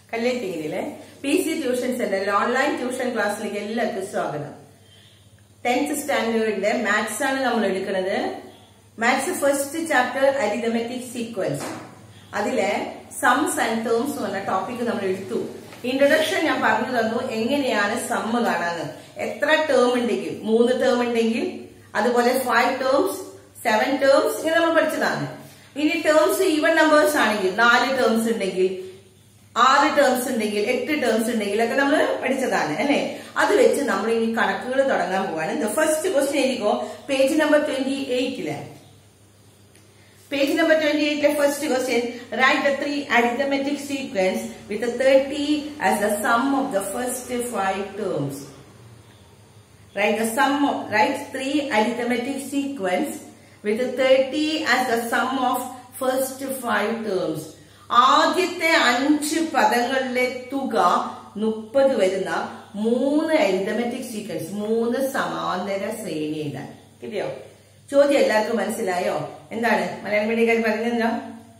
കല്ലേറ്റിങ്ങിലെ P C tuition സെന്ററിലെ online tuition ക്ലാസ്സിലേക്ക് എല്ലാവർക്കും സ്വാഗതം ടെൻത്ത് സ്റ്റാൻഡേർഡിന്റെ മാത്സ് ആണ് നമ്മൾ എടുക്കുന്നത് maths first chapter arithmetic sequence അതിലെ സംസ് ആൻഡ് ടേംസ് എന്ന് പറഞ്ഞ ടോപ്പിക് നമ്മൾ എടുത്തു ഇൻട്രൊഡക്ഷൻ ഞാൻ പറഞ്ഞു തന്നു എങ്ങനെയാണ് സമ്മ് കാണാന്ന് എത്ര ടേം ഉണ്ടെങ്കിൽ മൂന്ന് ടേം ഉണ്ടെങ്കിൽ അതുപോലെ ഫൈവ് ടേംസ് സെവൻ ടേംസ് ഇങ്ങനെ നമ്മൾ പഠിച്ചതാണ് ഇനി ടേംസ് ഈവൻ നമ്പേഴ്സ് ആണെങ്കിൽ നാല് ടേംസ് ഉണ്ടെങ്കിൽ ആറ് ടേംസ് ഉണ്ടെങ്കിൽ എട്ട് ടേംസ് ഉണ്ടെങ്കിൽ ഒക്കെ നമ്മൾ പഠിച്ചതാണ് അല്ലെ അത് വെച്ച് നമ്മൾ ഇനി കണക്കുകൾ തുടങ്ങാൻ പോവാണ് ഫസ്റ്റ് ക്വസ്റ്റ്യൻ എഴുതിക്കോ പേജ് നമ്പർ ട്വന്റി എയ്റ്റില് Page number 28, the first question. Write the three arithmetic sequence with the 30 as the sum of the first five terms. Write the sum of, write three arithmetic sequence with the 30 as the sum of first five terms. ആദ്യത്തെ അഞ്ച് പദങ്ങളിലെ തുക മുപ്പത് വരുന്ന മൂന്ന് arithmetic sequence മൂന്ന് സമാന്തര ശ്രേണി എഴുതാൻ കിട്ടിയോ ചോദ്യം എല്ലാവർക്കും മനസ്സിലായോ എന്താണ് മലയാളം മീഡിയക്കാർ പറഞ്ഞല്ലോ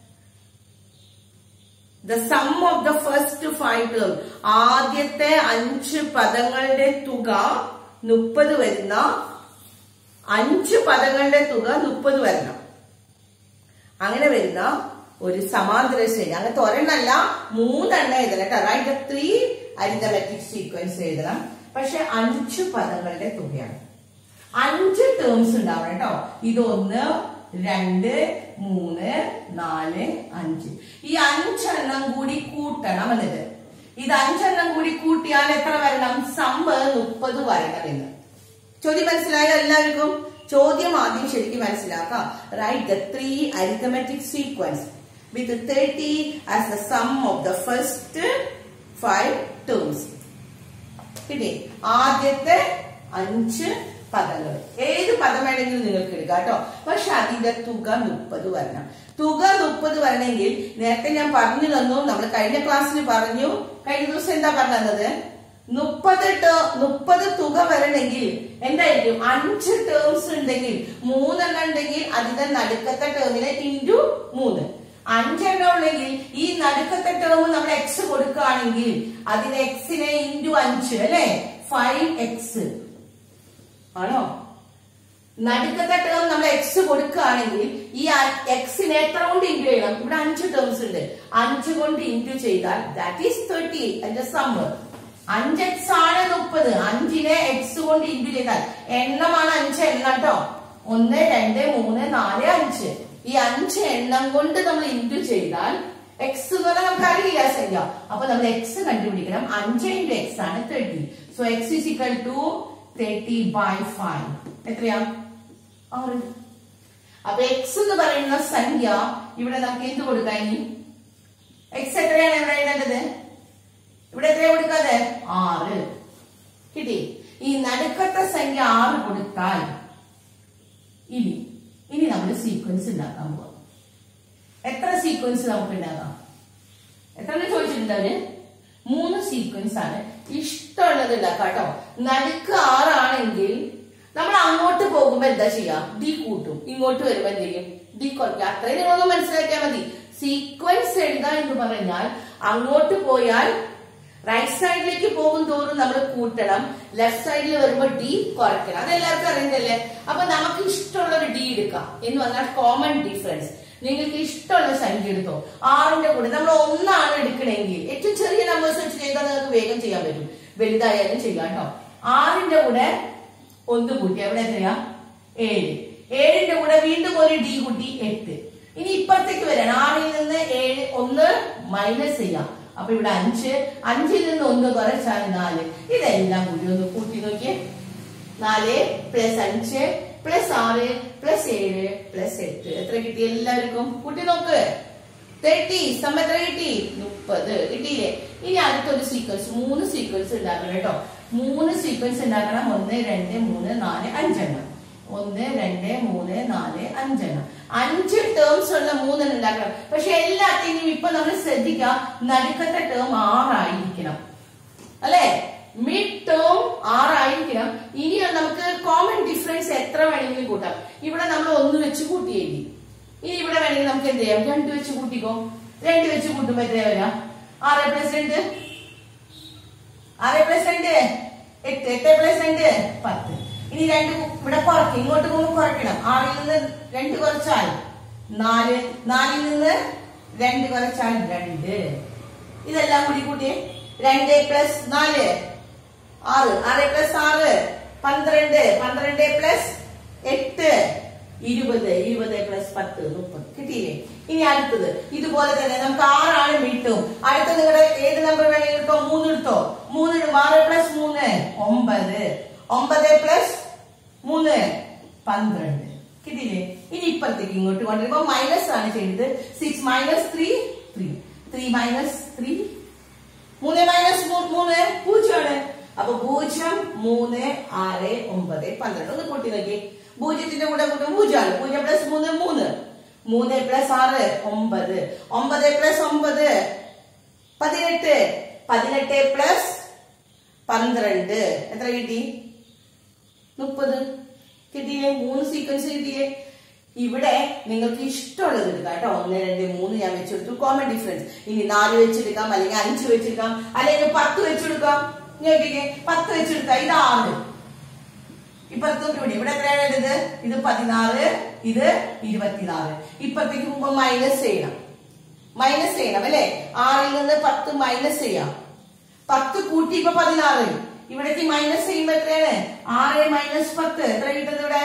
the sum of the first five term ആദ്യത്തെ അഞ്ച് പദങ്ങളുടെ തുക മുപ്പത് വരുന്ന അഞ്ച് പദങ്ങളുടെ തുക മുപ്പത് വരണം അങ്ങനെ വരുന്ന ഒരു സമാന്തര ശ്രേണി അങ്ങനത്തെ ഒരെണ്ണല്ല മൂന്നെണ്ണം എഴുതണം കേട്ടോ റൈറ്റ് ത്രീ അരിതമെറ്റിക് സീക്വൻസ് എഴുതണം പക്ഷെ അഞ്ച് പദങ്ങളുടെ തുകയാണ് അഞ്ച് ടേംസ് ഉണ്ടാവണം കേട്ടോ ഇതൊന്ന് രണ്ട് മൂന്ന് നാല് അഞ്ച് ഈ അഞ്ചെണ്ണം കൂടി കൂട്ടണം എന്നിട്ട് ഇത് അഞ്ചെണ്ണം കൂടി കൂട്ടിയാൽ എത്ര വരണം സമ്പ് മുപ്പത് വരണം എന്ന് ചോദ്യം മനസ്സിലായോ എല്ലാവർക്കും ചോദ്യം ആദ്യം ശരിക്കും മനസ്സിലാക്കാം write the three arithmetic sequence with thirty as the sum of the first five terms കിട്ടി ആദ്യത്തെ അഞ്ച് പദങ്ങൾ ഏത് പദം വേണമെങ്കിലും നിങ്ങൾക്ക് എടുക്കാം കേട്ടോ പക്ഷെ അതിന്റെ തുക മുപ്പത് വരണം തുക മുപ്പത് വരണമെങ്കിൽ നേരത്തെ ഞാൻ പറഞ്ഞു തന്നു നമ്മൾ കഴിഞ്ഞ ക്ലാസ്സിൽ പറഞ്ഞു കഴിഞ്ഞ ദിവസം എന്താ പറഞ്ഞു തന്നത് മുപ്പത് മുപ്പത് തുക വരണമെങ്കിൽ എന്തായിരിക്കും അഞ്ച് ടേംസ് ഉണ്ടെങ്കിൽ മൂന്നെണ്ണം ഉണ്ടെങ്കിൽ അതിന്റെ നടുക്കത്തെ ടേമിനെ ഇൻറ്റു മൂന്ന് അഞ്ചെണ്ണം ഉണ്ടെങ്കിൽ ഈ നടുക്കത്തെ ടേം നമ്മൾ എക്സ് കൊടുക്കുകയാണെങ്കിൽ അതിന് എക്സിനെ ഇൻറ്റു അഞ്ച് അല്ലെ ഫൈവ് എക്സ് ആണോ നടുക്കത്തെ ടേം നമ്മൾ എക്സ് കൊടുക്കുകയാണെങ്കിൽ ഈ എക്സിനെ എത്ര കൊണ്ട് ഇൻറ്റു ചെയ്യണം ഇവിടെ അഞ്ച് ടേംസ് ഉണ്ട് അഞ്ച് കൊണ്ട് ഇൻറ്റു ചെയ്താൽ ദാറ്റ് ഈസ് തേർട്ടി അതിന്റെ സമ്മ് അഞ്ച് എക്സ് ആണ് മുപ്പത് അഞ്ചിനെ എക്സ് കൊണ്ട് ഇൻറ്റു ചെയ്താൽ എണ്ണമാണ് അഞ്ച് എണ്ണം കേട്ടോ ഒന്ന് രണ്ട് മൂന്ന് നാല് അഞ്ച് ഈ അഞ്ച് എണ്ണം കൊണ്ട് നമ്മൾ ഇൻറ്റു ചെയ്താൽ എക്സ് എന്ന് പറഞ്ഞാൽ നമുക്ക് അറിയില്ല സംഖ്യ അപ്പൊ നമ്മൾ എക്സ് കണ്ടുപിടിക്കണം അഞ്ച് ഇൻറ്റു എക്സ് ആണ് thirty so x is equal to thirty by five എത്രയാ ആറ് അപ്പൊ എക്സ് എന്ന് പറയുന്ന സംഖ്യ ഇവിടെ നമുക്ക് എന്ത് കൊടുക്കാം ഇനി എക്സ് എത്രയാണ് ഇവിടെ എഴുതേണ്ടത് ഇവിടെ എത്രയാ കൊടുക്കാതെ ആറ് കിട്ടി ഈ നടുക്കത്തെ സംഖ്യ ആറ് കൊടുത്താൽ ഇനി ഇനി നമ്മൾ സീക്വൻസ് ഉണ്ടാക്കാൻ പോവാം എത്ര സീക്വൻസ് നമുക്ക് ഉണ്ടാകാം എത്ര ചോദിച്ചിട്ടുണ്ട് അവര് മൂന്ന് സീക്വൻസ് ആണ് ഇഷ്ടമുള്ളത് ഉണ്ടാക്കാം കേട്ടോ നടുക്ക് ആറാണെങ്കിൽ നമ്മൾ അങ്ങോട്ട് പോകുമ്പോ എന്താ ചെയ്യാ ഡി കൂട്ടും ഇങ്ങോട്ട് വരുമ്പോ എന്ത് ചെയ്യും ഡി കുറയ്ക്കുക അത്രയും നിങ്ങളൊന്ന് മനസ്സിലാക്കിയാൽ മതി സീക്വൻസ് എഴുതാ എന്ന് പറഞ്ഞാൽ അങ്ങോട്ട് പോയാൽ റൈറ്റ് സൈഡിലേക്ക് പോകും തോറും നമ്മൾ കൂട്ടണം ലെഫ്റ്റ് സൈഡിൽ വരുമ്പോൾ ഡി കുറയ്ക്കണം അത് എല്ലാവർക്കും അറിയുന്നതല്ലേ അപ്പൊ നമുക്ക് ഇഷ്ടമുള്ള ഒരു ഡി എടുക്കാം എന്ന് പറഞ്ഞാൽ കോമൺ ഡിഫറൻസ് നിങ്ങൾക്ക് ഇഷ്ടമുള്ള സംഖ്യ എടുത്തോ ആറിന്റെ കൂടെ നമ്മൾ ഒന്നാണ് എടുക്കണമെങ്കിൽ ഏറ്റവും ചെറിയ നമ്പേഴ്സ് വെച്ച് ചെയ്താൽ നിങ്ങൾക്ക് വേഗം ചെയ്യാൻ പറ്റും വലുതായാലും ചെയ്യാം കേട്ടോ ആറിന്റെ കൂടെ ഒന്ന് കൂട്ടി എവിടെ എത്രയാ ഏഴ് ഏഴിന്റെ കൂടെ വീണ്ടും ഒരു ഡി കൂട്ടി എട്ട് ഇനി ഇപ്പുറത്തേക്ക് വരാൻ ആറിൽ നിന്ന് ഏഴ് ഒന്ന് മൈനസ് ചെയ്യാം അപ്പൊ ഇവിടെ അഞ്ച് അഞ്ചിൽ നിന്ന് ഒന്ന് കുറച്ചാൽ നാല് ഇതെല്ലാം കൂടി ഒന്ന് കൂട്ടി നോക്കിയേ നാല് പ്ലസ് അഞ്ച് പ്ലസ് ആറ് പ്ലസ് ഏഴ് പ്ലസ് എട്ട് എത്ര കിട്ടി എല്ലാവർക്കും കൂട്ടി നോക്ക് തേർട്ടി സം എത്ര കിട്ടി മുപ്പത് കിട്ടിയില്ലേ ഇനി അടുത്തൊരു സീക്വൻസ് മൂന്ന് സീക്വൻസ് ഉണ്ടാക്കണം കേട്ടോ മൂന്ന് സീക്വൻസ് ഉണ്ടാക്കണം ഒന്ന് രണ്ട് മൂന്ന് നാല് അഞ്ചെണ്ണം ഒന്ന് രണ്ട് മൂന്ന് നാല് അഞ്ചെണ്ണം അഞ്ച് ടേംസ് ഉള്ള മൂന്നെണ്ണം ഉണ്ടാക്കണം പക്ഷെ എല്ലാത്തിനും ഇപ്പൊ നമ്മൾ ശ്രദ്ധിക്കുക നടുക്കത്തെ ടേം ആറായിരിക്കണം അല്ലെ മിഡ് ടേം ആറായിരിക്കണം ഇനി നമുക്ക് കോമൺ ഡിഫറൻസ് എത്ര വേണമെങ്കിലും കൂട്ടാം ഇവിടെ നമ്മൾ ഒന്ന് വെച്ച് കൂട്ടി എഴുതി ഇനി ഇവിടെ വേണമെങ്കിൽ നമുക്ക് എന്ത് ചെയ്യാം രണ്ട് വെച്ച് കൂട്ടിക്കോ രണ്ട് വെച്ച് കൂട്ടുമ്പോ എത്രയാ വരാം ആറ് പ്ലസ് രണ്ട് ആറ് പ്ലസ് രണ്ട് എട്ട് എട്ട് പ്ലസ് രണ്ട് പത്ത് ഇനി രണ്ട് ഇവിടെ കുറയ്ക്കും ഇങ്ങോട്ട് പോകുമ്പോൾ കുറയ്ക്കണം ആറിൽ നിന്ന് രണ്ട് കുറച്ചാൽ നാല് നാലിൽ നിന്ന് രണ്ട് കുറച്ചാൽ രണ്ട് ഇതെല്ലാം കൂടി കൂട്ടിയേ രണ്ട് പ്ലസ് നാല് ആറ് ആറ് പ്ലസ് ആറ് പന്ത്രണ്ട് പന്ത്രണ്ട് പ്ലസ് എട്ട് ഇരുപത് ഇരുപത് പ്ലസ് പത്ത് മുപ്പത് കിട്ടിയില്ലേ ഇനി അടുത്തത് ഇതുപോലെ തന്നെ നമുക്ക് ആറാണ് കിട്ടും അടുത്ത നിങ്ങളുടെ ഏത് നമ്പർ വേണമെങ്കിൽ എടുത്തോ മൂന്ന് എടുത്തോ മൂന്ന് ഇടും ആറ് പ്ലസ് മൂന്ന് ഒമ്പത് ഒമ്പത് പ്ലസ് മൂന്ന് പന്ത്രണ്ട് കിട്ടിയില്ലേ ഇനി ഇപ്പുറത്തേക്ക് ഇങ്ങോട്ട് കൊണ്ടുവരുമ്പോ മൈനസ് ആണ് ചെയ്തത് six minus three three three minus three മൂന്ന് മൈനസ് മൂന്ന് പൂജ്യമാണ് അപ്പൊ പൂജ്യം മൂന്ന് ആറ് ഒമ്പത് പന്ത്രണ്ട് ഒന്ന് കൂട്ടി നോക്കി പൂജ്യത്തിന്റെ കൂടെ കൂട്ടും പൂജ്യമാണ് പൂജ്യം പ്ലസ് മൂന്ന് മൂന്ന് മൂന്ന് പ്ലസ് ആറ് ഒമ്പത് ഒമ്പത് പ്ലസ് ഒമ്പത് പതിനെട്ട് പതിനെട്ട് പ്ലസ് പന്ത്രണ്ട് എത്ര കിട്ടി മുപ്പത് കിട്ടിയേ മൂന്ന് സീക്വൻസ് കിട്ടിയേ ഇവിടെ നിങ്ങൾക്ക് ഇഷ്ടമുള്ളത് എടുക്കാം കേട്ടോ ഒന്ന് രണ്ട് മൂന്ന് ഞാൻ വെച്ചെടുത്തു കോമൺ ഡിഫറൻസ് ഇനി നാല് വെച്ചെടുക്കാം അല്ലെങ്കിൽ അഞ്ച് വെച്ചെടുക്കാം അല്ലെങ്കിൽ പത്ത് വെച്ചെടുക്കാം നോക്കിക്കേ പത്ത് വെച്ചെടുക്കാം ഇത് ആറ് ഇപ്പുറത്തും ഇവിടെ ഇവിടെ എത്രയാണ് ഇത് ഇത് പതിനാറ് ഇത് ഇരുപത്തിനാല് ഇപ്പുറത്തേക്ക് പോകുമ്പോ മൈനസ് ചെയ്യണം മൈനസ് ചെയ്യണം അല്ലെ ആറിൽ നിന്ന് പത്ത് മൈനസ് ചെയ്യാം പത്ത് കൂട്ടി ഇപ്പൊ പതിനാറ് ഇവിടേക്ക് മൈനസ് ചെയ്യുമ്പോ എത്രയാണ് ആറ് മൈനസ് പത്ത് എത്ര കിട്ടുന്നത് ഇവിടെ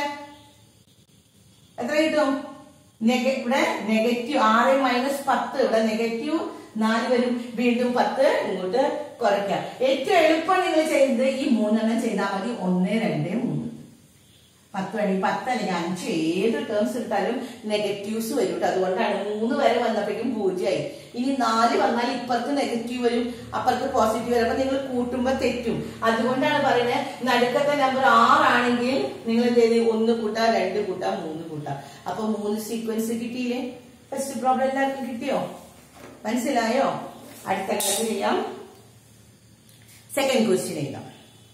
എത്ര കിട്ടും നെഗ- ഇവിടെ നെഗറ്റീവ് ആറ് മൈനസ് പത്ത് ഇവിടെ നെഗറ്റീവ് നാല് വരും വീണ്ടും പത്ത് ഇങ്ങോട്ട് കുറയ്ക്കാം ഏറ്റവും എളുപ്പം നിങ്ങൾ ചെയ്യുന്നത് ഈ മൂന്നെണ്ണം ചെയ്താൽ മതി ഒന്ന് രണ്ട് മൂന്ന് പത്ത് വഴി പത്ത് അല്ലെങ്കിൽ അഞ്ച് ഏത് ടേംസ് എടുത്താലും നെഗറ്റീവ്സ് വരും കേട്ടോ അതുകൊണ്ടാണ് മൂന്ന് വരെ വന്നപ്പോഴേക്കും പൂജ്യമായി ഇനി നാല് വന്നാൽ ഇപ്പുറത്ത് നെഗറ്റീവ് വരും അപ്പുറത്ത് പോസിറ്റീവ് വരും അപ്പൊ നിങ്ങൾ കൂട്ടുമ്പോൾ തെറ്റും അതുകൊണ്ടാണ് പറയുന്നത് നടുക്കത്തെ നമ്പർ ആറാണെങ്കിൽ നിങ്ങൾ എന്ത് ചെയ്ത് ഒന്ന് കൂട്ടാം രണ്ട് കൂട്ടാം മൂന്ന് കൂട്ടാം അപ്പൊ മൂന്ന് സീക്വൻസ് കിട്ടിയില്ലേ ഫസ്റ്റ് പ്രോബ്ലം എല്ലാവർക്കും കിട്ടിയോ മനസ്സിലായോ അടുത്ത കണക്ക് ചെയ്യാം സെക്കൻഡ് ക്വസ്റ്റ്യൻ എഴുതാം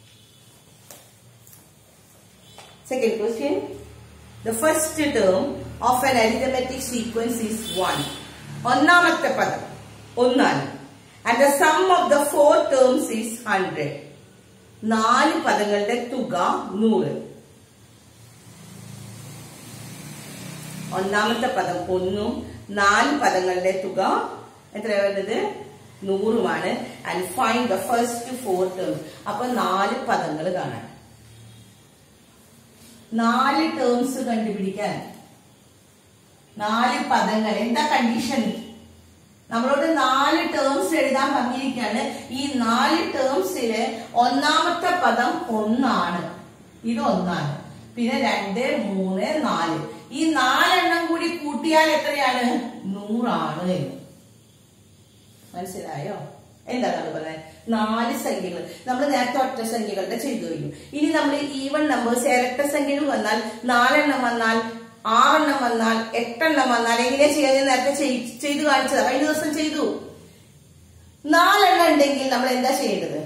Second question. The first term of an arithmetic sequence is 1. ഒന്നാമത്തെ പദം ഒന്നാണ് and the sum of the four terms is hundred നാല് പദങ്ങളുടെ തുക നൂറ് ഒന്നാമത്തെ പദം ഒന്നും നാല് പദങ്ങളുടെ തുക എത്ര വരുന്നത് നൂറുമാണ് and find the first four terms അപ്പൊ നാല് പദങ്ങൾ കാണാൻ നാല് ടേംസ് കണ്ടുപിടിക്കാൻ നാല് പദങ്ങൾ എന്താ കണ്ടീഷൻ നമ്മളോട് നാല് ടേംസ് എഴുതാൻ പറഞ്ഞിരിക്കുകയാണ് ഈ നാല് ടേംസില് ഒന്നാമത്തെ പദം ഒന്നാണ് ഇത് ഒന്നാണ് പിന്നെ രണ്ട് മൂന്ന് നാല് ഈ നാലെണ്ണം കൂടി കൂട്ടിയാൽ എത്രയാണ് നൂറാണ് എന്ന്. മനസ്സിലായോ എന്താണ് അത് പറയുന്നത് നാല് സംഖ്യകൾ നമ്മൾ നേരത്തെ ഒറ്റ സംഖ്യകളുടെ ചെയ്തു കഴിഞ്ഞു ഇനി നമ്മൾ ഈവൺ നമ്പേഴ്സ് ഇരട്ട സംഖ്യകൾ വന്നാൽ നാലെണ്ണം വന്നാൽ ആറെണ്ണം വന്നാൽ എട്ടെണ്ണം വന്നാൽ എങ്ങനെയാ ചെയ്യാൻ ഞാൻ നേരത്തെ ചെയ്- ചെയ്തു കാണിച്ചത് കഴിഞ്ഞ ദിവസം ചെയ്തു നാലെണ്ണം ഉണ്ടെങ്കിൽ നമ്മൾ എന്താ ചെയ്യേണ്ടത്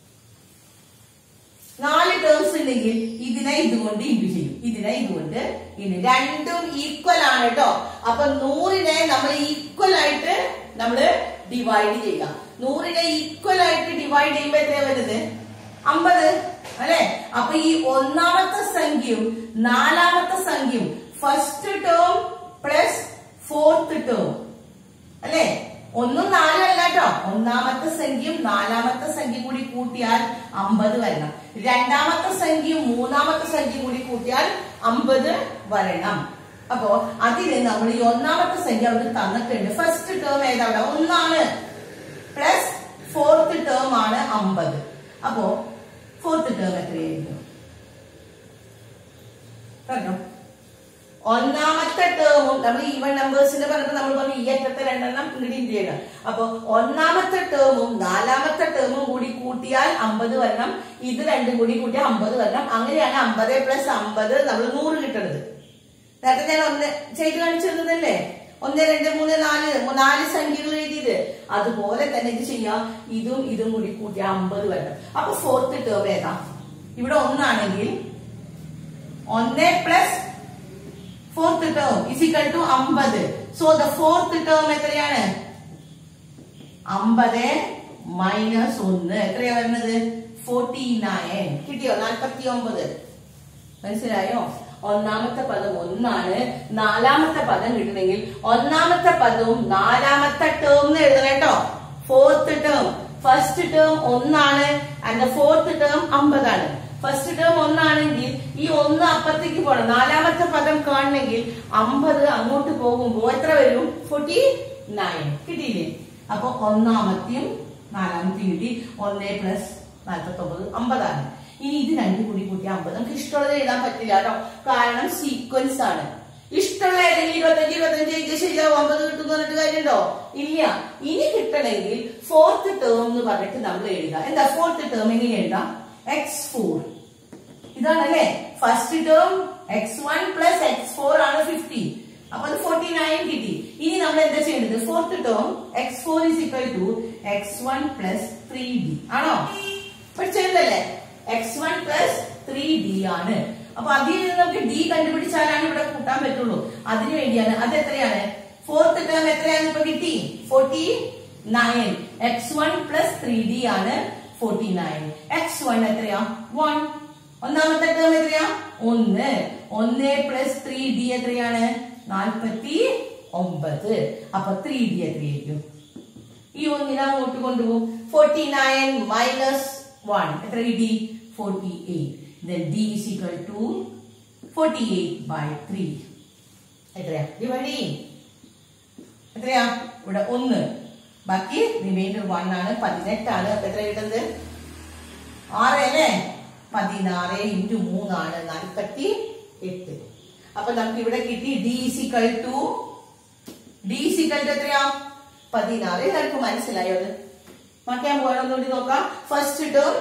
നാല് ടേംസ് ഉണ്ടെങ്കിൽ ഇതിനെ ഇതുകൊണ്ട് ഇൻഡു ചെയ്യും ഇതിനെ ഇതുകൊണ്ട് ഇൻഡു രണ്ടും ഈക്വൽ ആണ് കേട്ടോ അപ്പൊ നൂറിനെ നമ്മൾ ഈക്വൽ ആയിട്ട് നമ്മൾ ഡിവൈഡ് ചെയ്യുക നൂറിനെ ഈക്വൽ ആയിട്ട് ഡിവൈഡ് ചെയ്യുമ്പോ എത്രയാ വരുന്നത് അമ്പത് അല്ലെ അപ്പൊ ഈ ഒന്നാമത്തെ സംഖ്യയും നാലാമത്തെ സംഖ്യയും first term plus fourth term അല്ലേ ഒന്നും നാലും അല്ല കേട്ടോ ഒന്നാമത്തെ സംഖ്യയും നാലാമത്തെ സംഖ്യയും കൂടി കൂട്ടിയാൽ അമ്പത് വരണം രണ്ടാമത്തെ സംഖ്യയും മൂന്നാമത്തെ സംഖ്യയും കൂടി കൂട്ടിയാൽ അമ്പത് വരണം അപ്പോ അതിന് നമ്മൾ ഈ ഒന്നാമത്തെ സംഖ്യ അവിടെ തന്നിട്ടുണ്ട് ഫസ്റ്റ് ടേം ഏതാണ് ഒന്നാണ് പ്ലസ് ഫോർത്ത് ടേം ആണ് അമ്പത് അപ്പോ ഫോർത്ത് ടേം എത്രയായിരിക്കും പറഞ്ഞോ ഒന്നാമത്തെ ടേമും നമ്മൾ ഈവൺ നമ്പേഴ്സിന്റെ പറഞ്ഞപ്പോൾ നമ്മൾ പറഞ്ഞു ഈ അറ്റത്തെ രണ്ടെണ്ണം ഇങ്ങോട്ട് ഇന്ത്യ ചെയ്യണം അപ്പൊ ഒന്നാമത്തെ ടേമും നാലാമത്തെ ടേമും കൂടി കൂട്ടിയാൽ അമ്പത് വരണം ഇത് രണ്ടും കൂടി കൂട്ടിയാൽ അമ്പത് വരണം അങ്ങനെയാണ് അമ്പത് പ്ലസ് അമ്പത് നമ്മൾ നൂറ് കിട്ടുന്നത് നേരത്തെ ഞാൻ ഒന്ന് ചെയ്ത് കാണിച്ചു തന്നതല്ലേ ഒന്ന് രണ്ട് മൂന്ന് നാല് മൂ- നാല് സംഖ്യകൾ എഴുതിയത് അതുപോലെ തന്നെ ഇത് ചെയ്യാം ഇതും ഇതും കൂടി കൂട്ടിയാൽ അമ്പത് വരണം അപ്പൊ ഫോർത്ത് ടേം ഏതാ ഇവിടെ ഒന്നാണെങ്കിൽ ഒന്ന് plus fourth term is equal to അമ്പത് സോ ദ ഫോർത്ത് ടേം എത്രയാണ് അമ്പത് മൈനസ് ഒന്ന് എത്രയാ വരുന്നത് ഫോർട്ടി നയൻ കിട്ടിയോ നാൽപ്പത്തി ഒമ്പത് മനസ്സിലായോ ഒന്നാമത്തെ പദം ഒന്നാണ് നാലാമത്തെ പദം കിട്ടണമെങ്കിൽ ഒന്നാമത്തെ പദവും നാലാമത്തെ ടേം എഴുതണം കേട്ടോ ഫോർത്ത് ടേം ഫസ്റ്റ് ടേം ഒന്നാണ് ആൻഡ് ഫോർത്ത് ടേം അമ്പതാണ് ഫസ്റ്റ് ടേം ഒന്നാണെങ്കിൽ ഈ ഒന്ന് അപ്പുറത്തേക്ക് പോകണം നാലാമത്തെ പദം കാണണമെങ്കിൽ അമ്പത് അങ്ങോട്ട് പോകുമ്പോ എത്ര വരും ഫോർട്ടി നയൻ കിട്ടിയില്ലേ അപ്പൊ ഒന്നാമത്തെയും നാലാമത്തെയും കിട്ടി ഒന്നേ പ്ലസ് നാൽപ്പത്തി ഒമ്പത് അമ്പതാണ് ഇനി ഇത് രണ്ടും കൂടി കൂട്ടി അമ്പത് നമുക്ക് ഇഷ്ടമുള്ളത് എഴുതാൻ പറ്റില്ല കേട്ടോ കാരണം സീക്വൻസ് ആണ് ഇഷ്ടമുള്ള ഏതെങ്കിലും ഇരുപത്തഞ്ച് ഇരുപത്തഞ്ച് ഇത് ശരിയാവും അമ്പത് കിട്ടും പറഞ്ഞിട്ട് കാര്യമുണ്ടോ ഇല്ല ഇനി കിട്ടണമെങ്കിൽ ഫോർത്ത് ടേം എന്ന് പറഞ്ഞിട്ട് നമ്മൾ എഴുതുക എന്താ ഫോർത്ത് ടേം എങ്ങനെ എഴുതാം എക്സ് ഫോർ ഇതാണല്ലേ first term x one plus x four ആണ് ഫിഫ്റ്റി അപ്പൊ അത് ഫോർട്ടി നയൻ കിട്ടി ഇനി നമ്മൾ എന്താ ചെയ്യേണ്ടത് fourth term x four is equal to x one plus three d ആണോ പഠിച്ചല്ലേ x one plus three d ആണ് അപ്പൊ അതിൽ നിന്ന് നമുക്ക് ഡി കണ്ടുപിടിച്ചാലാണ് ഇവിടെ കൂട്ടാൻ പറ്റുള്ളൂ അതിനു വേണ്ടിയാണ് അത് എത്രയാണ് ഫോർത്ത് ടേം എത്രയാണ് ഇപ്പൊ കിട്ടി forty nine X one plus three d ആണ് ഫോർട്ടി നയൻ എക്സ് വൺ എത്രയാ വൺ ഒന്നാമത്തെ ടേം എത്രയാ ഒന്ന് ഒന്ന് പ്ലസ് ത്രീ ഡി എത്രയാണ് നാൽപ്പത്തി ഒമ്പത് അപ്പൊ ത്രീ ഡി എത്രയായിരിക്കും ഈ ഒന്നിനെ അങ്ങോട്ട് കൊണ്ടുപോകും ഫോർട്ടി നയൻ മൈനസ് വൺ എത്ര കിട്ടി forty eight then d is equal to forty eight by three എത്രയാ ഡിവൈഡ് ചെയ്യും എത്രയാ ഇവിടെ ഒന്ന് ബാക്കി റിമൈൻഡർ വൺ ആണ് പതിനെട്ടാണ് അപ്പൊ എത്ര കിട്ടുന്നത് ആറ് അല്ലേ പതിനാറ് ഇൻറ്റു മൂന്നാണ് നാൽപ്പത്തി എട്ട് അപ്പൊ നമുക്ക് ഇവിടെ കിട്ടി d equal to d equal എത്രയാ പതിനാറ് എല്ലാവർക്കും മനസ്സിലായോ അത് മാറ്റാൻ പോകണമെന്നുകൂടി നോക്കാം ഫസ്റ്റ് ടേം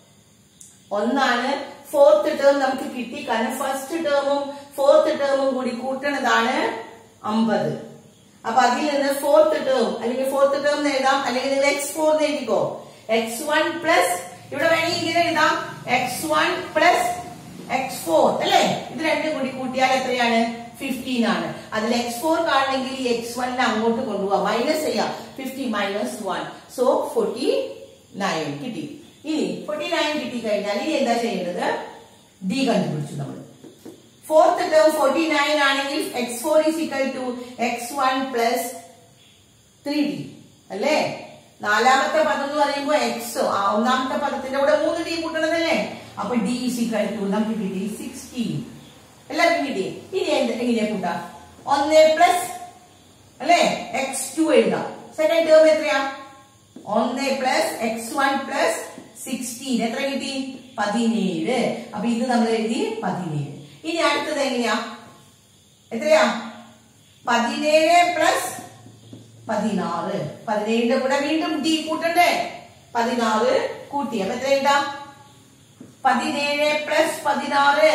ഒന്നാണ് ഫോർത്ത് ടേം നമുക്ക് കിട്ടി കാരണം ഫസ്റ്റ് ടേമും ഫോർത്ത് ടേമും കൂടി കൂട്ടണതാണ് അമ്പത് അപ്പൊ അതിൽ നിന്ന് ഫോർത്ത് ടേം അല്ലെങ്കിൽ ഫോർത്ത് ടേം എന്ന് എഴുതാം അല്ലെങ്കിൽ നിങ്ങൾ എക്സ് ഫോർ എന്ന് എഴുതിക്കോ എക്സ് വൺ പ്ലസ് ഇവിടെ വേണമെങ്കിൽ ഇങ്ങനെ എഴുതാം x one plus x four അല്ലേ ഇത് രണ്ടും കൂടി കൂട്ടിയാൽ എത്രയാണ് ഫിഫ്റ്റീൻ ആണ് അതിൽ എക്സ് ഫോർ കാണണമെങ്കിൽ ഈ എക്സ് വണ്ണിനെ അങ്ങോട്ട് കൊണ്ടുപോവാം മൈനസ് ചെയ്യാം fifty minus one so forty nine കിട്ടി ഇനി ഫോർട്ടി നയൻ കിട്ടി കഴിഞ്ഞാൽ ഇനി എന്താ ചെയ്യേണ്ടത് ഡി കണ്ടുപിടിച്ചു നമ്മൾ ഫോർത്ത് ടേം ഫോർട്ടി നയൻ ആണെങ്കിൽ x four is equal to x one plus three d അല്ലേ നാലാമത്തെ പദം എന്ന് പറയുമ്പോൾ എക്സ് ആ ഒന്നാമത്തെ പദത്തിന്റെ കൂടെ മൂന്ന് ഡി കൂട്ടണതല്ലേ അപ്പൊ ഡി ഈസ് ഇക്വൽ ടു നമുക്ക് കിട്ടി സിക്സ്റ്റീൻ എല്ലാവർക്കും കിട്ടി ഇനി എന്ത് എങ്ങനെയാ കൂട്ടാം ഒന്ന് പ്ലസ് അല്ലേ എക്സ് ടു എഴുതാം സെക്കൻഡ് ടേം എത്രയാ ഒന്ന് plus x one plus sixteen എത്ര കിട്ടി പതിനേഴ് അപ്പൊ ഇത് നമ്മൾ എഴുതി പതിനേഴ് ഇനി അടുത്തത് എങ്ങനെയാ എത്രയാ പതിനേഴ് പ്ലസ് പതിനാറ് പതിനേഴിന്റെ കൂടെ വീണ്ടും ഡി കൂട്ടണ്ടേ പതിനാറ് കൂട്ടി അപ്പൊ എത്ര എഴുതാം പതിനേഴ് പ്ലസ് പതിനാറ്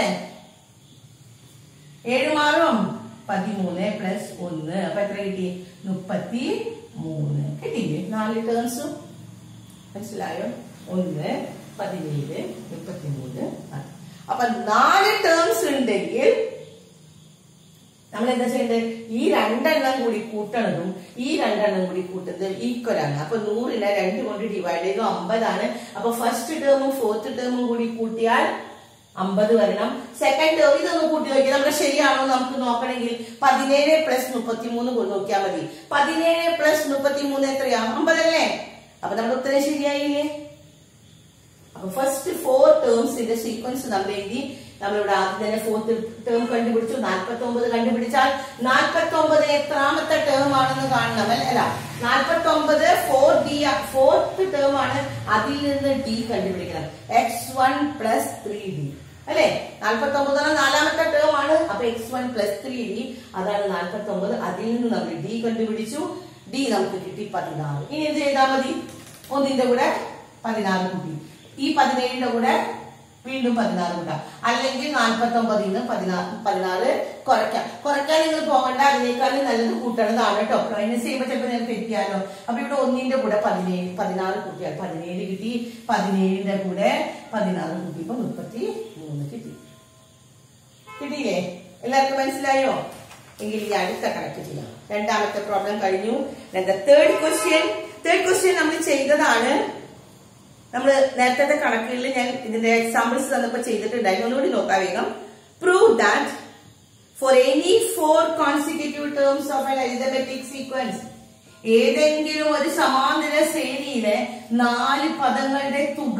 ഏഴ് മാറും പതിമൂന്ന് പ്ലസ് ഒന്ന് അപ്പൊ എത്ര കിട്ടി മുപ്പത്തി മൂന്ന് കിട്ടിയില്ലേ നാല് ടേൺസും മനസ്സിലായോ ഒന്ന് പതിനേഴ് മുപ്പത്തി മൂന്ന് അപ്പൊ നാല് ടേംസ് ഉണ്ടെങ്കിൽ നമ്മൾ എന്താ ചെയ്യേണ്ടത് ഈ രണ്ടെണ്ണം കൂടി കൂട്ടണതും ഈ രണ്ടെണ്ണം കൂടി കൂട്ടുന്നത് ഈക്വൽ ആണ് അപ്പൊ നൂറിനെ രണ്ട് കൊണ്ട് ഡിവൈഡ് ചെയ്തു അമ്പതാണ് അപ്പൊ ഫസ്റ്റ് ടേമും ഫോർത്ത് ടേമും കൂടി കൂട്ടിയാൽ അമ്പത് വരണം സെക്കൻഡ് ടേം ഇതൊന്ന് കൂട്ടി നോക്കി നമ്മുടെ ശരിയാണോ നമുക്ക് നോക്കണമെങ്കിൽ പതിനേഴ് പ്ലസ് മുപ്പത്തി മൂന്ന് നോക്കിയാൽ മതി പതിനേഴ് പ്ലസ് മുപ്പത്തി മൂന്ന് എത്രയാ അമ്പതല്ലേ അപ്പൊ നമ്മുടെ ഉത്തരം ശരിയായില്ലേ അപ്പൊ ഫസ്റ്റ് ഫോർ ടേംസിന്റെ സീക്വൻസ് നമ്മൾ എഴുതി നമ്മളിവിടെ ആദ്യം തന്നെ ഫോർത്ത് ടേം കണ്ടുപിടിച്ചു നാൽപ്പത്തി ഒമ്പത് കണ്ടുപിടിച്ചാൽ നാൽപ്പത്തി ഒമ്പത് എത്രാമത്തെ ടേം ആണെന്ന് കാണണം അല്ല നാൽപ്പത്തി ഒമ്പത് ഫോർ ഡി ഫോർത്ത് ടേം ആണ് അതിൽ നിന്ന് ഡി കണ്ടുപിടിക്കണം x one plus three d അല്ലെ നാൽപ്പത്തി ഒമ്പതാണ് നാലാമത്തെ ടേം ആണ് അപ്പൊ x one plus three d അതാണ് നാൽപ്പത്തി ഒമ്പത് അതിൽ നിന്ന് നമ്മൾ ഡി കണ്ടുപിടിച്ചു ഡി നമുക്ക് കിട്ടി പതിനാറ് ഇനി എന്ത് ചെയ്താൽ മതി ഒന്നിന്റെ കൂടെ പതിനാറ് കൂട്ടി ഈ പതിനേഴിന്റെ കൂടെ വീണ്ടും പതിനാറ് കൂട്ടാം അല്ലെങ്കിൽ നാൽപ്പത്തി ഒമ്പതിൽ നിന്ന് പതിനാറ് പതിനാറ് കുറയ്ക്കാം കുറയ്ക്കാൻ നിങ്ങൾ പോകണ്ട അതിനേക്കാളും നല്ലത് കൂട്ടണതാണ് കേട്ടോ മൈനസ് ചെയ്യുമ്പോൾ ചിലപ്പോൾ നിങ്ങൾക്ക് തെറ്റിയാലോ അപ്പൊ ഇവിടെ ഒന്നിന്റെ കൂടെ പതിനേഴ് പതിനാറ് കൂട്ടിയാൽ പതിനേഴ് കിട്ടി പതിനേഴിന്റെ കൂടെ പതിനാറ് കൂട്ടിയപ്പോ മുപ്പത്തി മൂന്ന് കിട്ടി കിട്ടിയില്ലേ എല്ലാവർക്കും മനസ്സിലായോ എങ്കിൽ ഈ അടുത്ത കണക്ട് ചെയ്യാം രണ്ടാമത്തെ പ്രോബ്ലം കഴിഞ്ഞു തേർഡ് ക്വസ്റ്റ്യൻ തേർഡ് ക്വസ്റ്റ്യൻ നമ്മൾ ചെയ്തതാണ് നമ്മൾ നേരത്തെ കണക്കുകളിൽ ഞാൻ ഇതിന്റെ എക്സാമ്പിൾസ് തന്നപ്പോ ചെയ്തിട്ടുണ്ടായിരുന്നു ഒന്നുകൂടി നോക്കാം വേഗം prove that for any four consecutive terms of an arithmetic sequence ഏതെങ്കിലും ഒരു സമാന്തര ശ്രേണിയിലെ നാല് പദങ്ങളുടെ തുക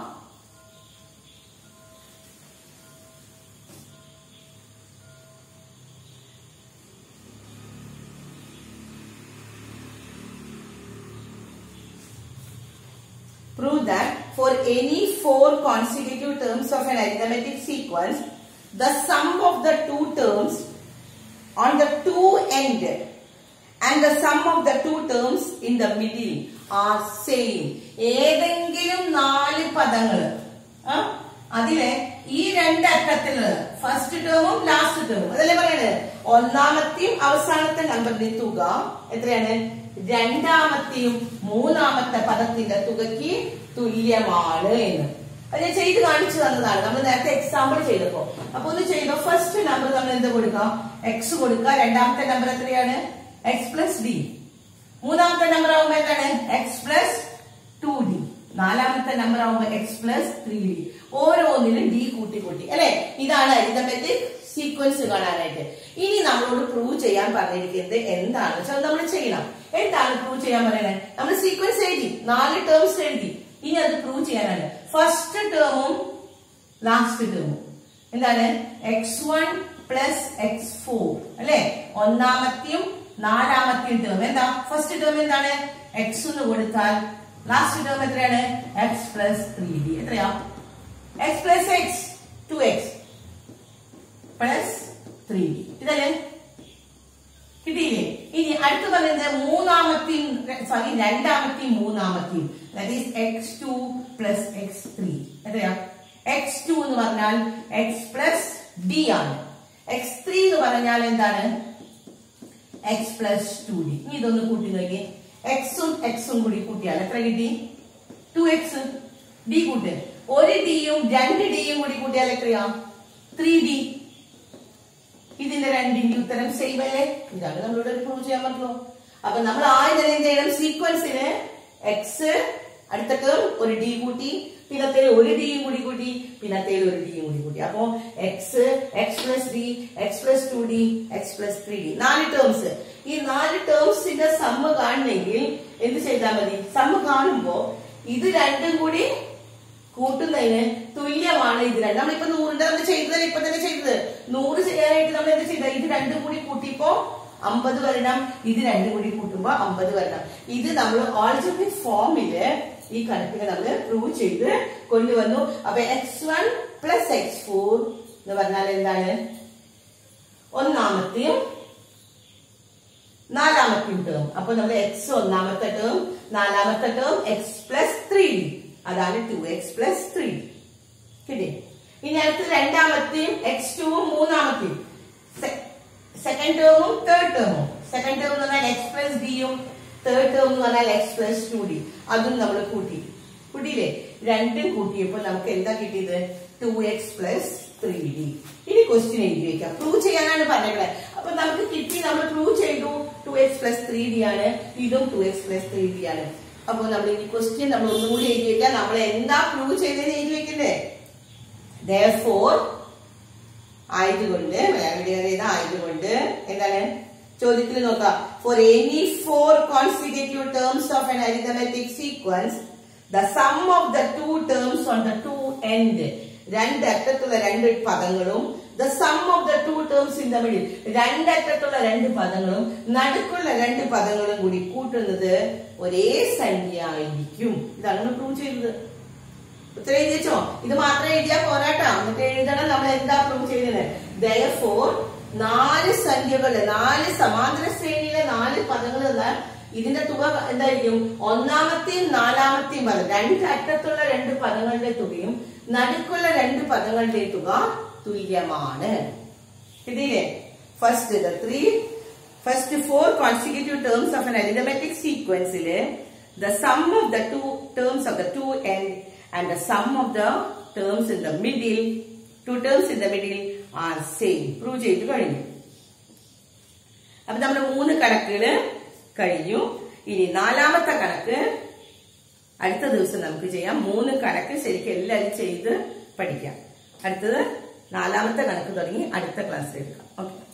prove that for any four consecutive terms of an arithmetic sequence, the sum of the two terms on the two end and the sum of the two terms in the middle are same. ഏതെങ്കിലും നാല് പദങ്ങൾ അതിലെ ഈ രണ്ട് അറ്റത്തില് first ടേമും last ടേമും അതല്ലേ പറയണത് ഒന്നാമത്തെയും അവസാനത്തെ നമ്പറിന്റെ തുക എത്രയാണ് രണ്ടാമത്തെയും മൂന്നാമത്തെ പദത്തിന്റെ തുകയ്ക്ക് തുല്യമാണ് എന്ന് അത് ഞാൻ ചെയ്ത് കാണിച്ചു തന്നതാണ് നമ്മൾ നേരത്തെ എക്സാമ്പിൾ ചെയ്തപ്പോ അപ്പൊ ഒന്ന് ചെയ്തോ ഫസ്റ്റ് നമ്പർ നമ്മൾ എന്ത് കൊടുക്കാം എക്സ് കൊടുക്കുക രണ്ടാമത്തെ നമ്പർ എത്രയാണ് എക്സ് പ്ലസ് ഡി മൂന്നാമത്തെ നമ്പർ ആവുമ്പോ എന്താണ് എക്സ് പ്ലസ് ടു ഡി നാലാമത്തെ നമ്പർ ആവുമ്പോ എക്സ് പ്ലസ് ത്രീ ഡി ഓരോന്നിലും ഡി കൂട്ടി കൂട്ടി അല്ലെ ഇതാണ് അരിതമെറ്റിക് സീക്വൻസ് കാണാനായിട്ട് ഇനി നമ്മളോട് പ്രൂവ് ചെയ്യാൻ പറഞ്ഞിരിക്കുന്നത് എന്താണെന്ന് വെച്ചാൽ നമ്മൾ ചെയ്യണം എന്താണ് പ്രൂവ് ചെയ്യാൻ പറയുന്നത് നമ്മൾ സീക്വൻസ് എഴുതി നാല് ടേംസ് എഴുതി ഇനി അത് പ്രൂവ് ചെയ്യാനാണ് ഫസ്റ്റ് ടേമും ലാസ്റ്റ് ടേമും എന്താണ് x one plus x four അല്ലെ ഒന്നാമത്തെയും നാലാമത്തെയും ടേം എന്താ ഫസ്റ്റ് ടേം എന്താണ് എക്സ് എന്ന് കൊടുത്താൽ ലാസ്റ്റ് ടേം എത്രയാണ് എക്സ് പ്ലസ് ത്രീ ഡി എത്രയാ x plus x two x plus three d ഇതല്ലേ കിട്ടിയില്ലേ ഇനി അടുത്ത് പറയുന്നത് മൂന്നാമത്തെയും സോറി രണ്ടാമത്തെയും മൂന്നാമത്തെയും that is x two plus x three എത്രയാ എക്സ് ടു എന്ന് പറഞ്ഞാൽ എക്സ് പ്ലസ് ഡി ആണ് എക്സ് ത്രീ എന്ന് പറഞ്ഞാൽ എന്താണ് എക്സ് പ്ലസ് ടു ഡി ഇനി ഇതൊന്ന് കൂട്ടി നോക്കി എക്സും എക്സും കൂടി കൂട്ടിയാൽ എത്ര കിട്ടി ടു എക്സ് ഡി കൂട്ട് ഒരു ഡിയും രണ്ട് ഡിയും കൂടി കൂട്ടിയാൽ എത്രയാ ത്രീ ഡി ഇതിന്റെ രണ്ടിന്റെ ഉത്തരം സെയിം അല്ലേ ഇതാണ് നമ്മളോട് പ്രൂവ് ചെയ്യാൻ പറ്റുള്ളൂ അപ്പൊ നമ്മൾ ആദ്യം തന്നെ എന്ത് ചെയ്യണം സീക്വൻസിന് എക്സ് അടുത്ത ടേം ഒരു ഡി കൂട്ടി പിന്നത്തേൽ ഒരു ഡിയും കൂടി കൂട്ടി പിന്നത്തേൽ ഒരു ഡിയും കൂടി കൂട്ടി അപ്പോ x x plus d x plus two d x plus three d നാല് ടേംസ് ഈ നാല് ടേംസിന്റെ സമ്മ് കാണണമെങ്കിൽ എന്ത് ചെയ്താൽ മതി സമ്മ് കാണുമ്പോ ഇത് രണ്ടും കൂടി കൂട്ടുന്നതിന് തുല്യമാണ് ഇത് രണ്ട് നമ്മളിപ്പോ നൂറിന്റെ നമ്മൾ ചെയ്തത് ഇപ്പൊ തന്നെ ചെയ്തത് നൂറ് ചെയ്യാനായിട്ട് നമ്മൾ എന്ത് ചെയ്ത ഇത് രണ്ടും കൂടി കൂട്ടിയപ്പോ അമ്പത് വരണം ഇത് രണ്ടും കൂടി കൂട്ടുമ്പോ അമ്പത് വരണം ഇത് നമ്മൾ ഓൾജിബ്രിക് ഫോമില് ഈ കണക്കിന് നമ്മൾ പ്രൂവ് ചെയ്ത് കൊണ്ടുവന്നു അപ്പൊ x one plus x four എന്ന് പറഞ്ഞാൽ എന്താണ് ഒന്നാമത്തെയും നാലാമത്തെയും ടേം അപ്പൊ നമ്മൾ എക്സ് ഒന്നാമത്തെ ടേം നാലാമത്തെ term x plus three d അതാണ് ടു എക്സ് പ്ലസ് ത്രീ കിട്ടി ഇനി അടുത്ത് രണ്ടാമത്തെയും എക്സ് ടുവും മൂന്നാമത്തെയും സെക്കൻഡ് ടേമും തേർഡ് ടേമും സെക്കൻഡ് ടേം എന്ന് പറഞ്ഞാൽ എക്സ് പ്ലസ് ഡിയും തേർഡ് ടേം എന്ന് പറഞ്ഞാൽ എക്സ് പ്ലസ് ടു ഡി അതും നമ്മൾ കൂട്ടി കൂട്ടിയില്ലേ രണ്ടും കൂട്ടിയപ്പോൾ നമുക്ക് എന്താ കിട്ടിയത് two x plus three d ഇനി ക്വസ്റ്റ്യൻ എഴുതി വെക്കാം പ്രൂവ് ചെയ്യാനാണ് പറഞ്ഞത് അപ്പൊ നമുക്ക് കിട്ടി നമ്മൾ പ്രൂവ് ചെയ്തു two x plus three d ആണ് ഇതും two x plus three d ആണ് അപ്പൊ നമ്മൾ ഈ ക്വസ്റ്റ്യൻ നമ്മൾ ഒന്നുകൂടി എഴുതി വെക്കാം നമ്മൾ എന്താ പ്രൂവ് ചെയ്തതെന്ന് എഴുതി വെക്കണ്ടേ therefore ആയതുകൊണ്ട് മലയാളം ആയതുകൊണ്ട് എന്താണ് ചോദ്യത്തിൽ നോക്കാം for any four consecutive terms of an arithmetic sequence the sum of the two terms on the two end രണ്ടറ്റത്തുള്ള രണ്ട് പദങ്ങളും the sum of the two terms in the middle രണ്ടറ്റത്തുള്ള രണ്ട് പദങ്ങളും നടുക്കുള്ള രണ്ട് പദങ്ങളും കൂടി കൂട്ടുന്നത് ഒരേ സംഖ്യ ആയിരിക്കും ഇതാണ് നമ്മൾ പ്രൂവ് ചെയ്തത് ഉത്തരം എഴുതിച്ചോ ഇത് മാത്രം എഴുതിയാ പോരാട്ടോ എന്നിട്ട് എഴുതണം നമ്മൾ എന്താ പ്രൂവ് ചെയ്യുന്നത് ദയഫോർ നാല് സംഖ്യകള് നാല് സമാന്തര ശ്രേണിയിലെ നാല് പദങ്ങൾ എന്നാൽ ഇതിന്റെ തുക എന്തായിരിക്കും ഒന്നാമത്തെയും നാലാമത്തെയും പദം രണ്ട് അറ്റത്തുള്ള രണ്ട് പദങ്ങളുടെ തുകയും നടുക്കുള്ള രണ്ട് പദങ്ങളുടെ തുക തുല്യമാണ് കിട്ടിയില്ലേ first the three first four consecutive terms of an arithmetic സീക്വൻസില് the sum of the two terms of the two end and the sum of the terms in the middle, two terms in the middle are same. Prove ചെയ്ത് കഴിഞ്ഞു അപ്പൊ നമ്മുടെ മൂന്ന് കണക്കുകള് കഴിഞ്ഞു ഇനി നാലാമത്തെ കണക്ക് അടുത്ത ദിവസം നമുക്ക് ചെയ്യാം മൂന്ന് കണക്ക് ശരിക്കും എല്ലാവരും ചെയ്ത് പഠിക്കാം അടുത്തത് നാലാമത്തെ കണക്ക് തുടങ്ങി അടുത്ത ക്ലാസ് എടുക്കാം ഓക്കെ